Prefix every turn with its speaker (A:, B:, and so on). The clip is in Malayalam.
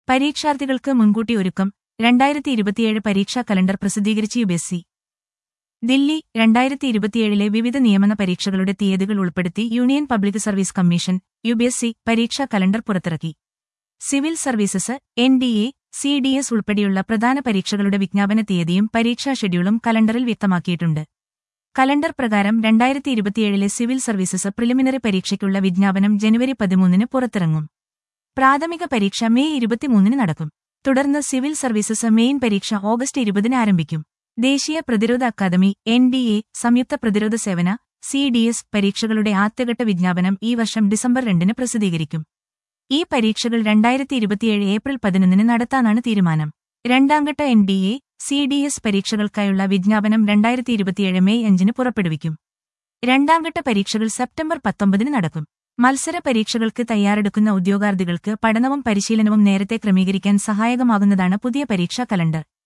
A: പരീക്ഷാർത്ഥികൾക്ക് മുൻകൂട്ടി ഒരുക്കം രണ്ടായിരത്തി ഇരുപത്തിയേഴ് പരീക്ഷാ കലണ്ടർ പ്രസിദ്ധീകരിച്ച് യുബിഎസ്സി ദില്ലി രണ്ടായിരത്തി ഇരുപത്തിയേഴിലെ വിവിധ നിയമന പരീക്ഷകളുടെ തീയതികൾ ഉൾപ്പെടുത്തി union public service commission UPSC പരീക്ഷാ കലണ്ടർ പുറത്തിറക്കി civil services N D A C D S ഉൾപ്പെടെയുള്ള പ്രധാന പരീക്ഷകളുടെ വിജ്ഞാപന തീയതിയും പരീക്ഷാ ഷെഡ്യൂളും കലണ്ടറിൽ വ്യക്തമാക്കിയിട്ടുണ്ട് കലണ്ടർ പ്രകാരം രണ്ടായിരത്തി ഇരുപത്തിയേഴിലെ സിവിൽ സർവീസസ് പ്രിലിമിനറി പരീക്ഷയ്ക്കുള്ള വിജ്ഞാപനം ജനുവരി പതിമൂന്നിന് പുറത്തിറങ്ങും പ്രാഥമിക പരീക്ഷ മെയ് ഇരുപത്തിമൂന്നിന് നടക്കും തുടർന്ന് സിവിൽ സർവീസസ് മെയിൻ പരീക്ഷ ഓഗസ്റ്റ് ഇരുപതിന് ആരംഭിക്കും ദേശീയ പ്രതിരോധ അക്കാദമി എൻ ഡി എ സംയുക്ത പ്രതിരോധ സേവന സി ഡി എസ് പരീക്ഷകളുടെ ആദ്യഘട്ട വിജ്ഞാപനം ഈ വർഷം ഡിസംബർ രണ്ടിന് പ്രസിദ്ധീകരിക്കും ഈ പരീക്ഷകൾ രണ്ടായിരത്തി ഇരുപത്തിയേഴ് ഏപ്രിൽ പതിനൊന്നിന് നടത്താനാണ് തീരുമാനം രണ്ടാംഘട്ട N D A C D S പരീക്ഷകൾക്കായുള്ള വിജ്ഞാപനം രണ്ടായിരത്തി ഇരുപത്തിയേഴ് മെയ് അഞ്ചിന് പുറപ്പെടുവിക്കും രണ്ടാംഘട്ട പരീക്ഷകൾ സെപ്റ്റംബർ പത്തൊമ്പതിന് നടക്കും മത്സര പരീക്ഷകൾക്ക് തയ്യാറെടുക്കുന്ന ഉദ്യോഗാർത്ഥികൾക്ക് പഠനവും പരിശീലനവും നേരത്തെ ക്രമീകരിക്കാൻ സഹായകമാകുന്നതാണ് പുതിയ പരീക്ഷാ കലണ്ടർ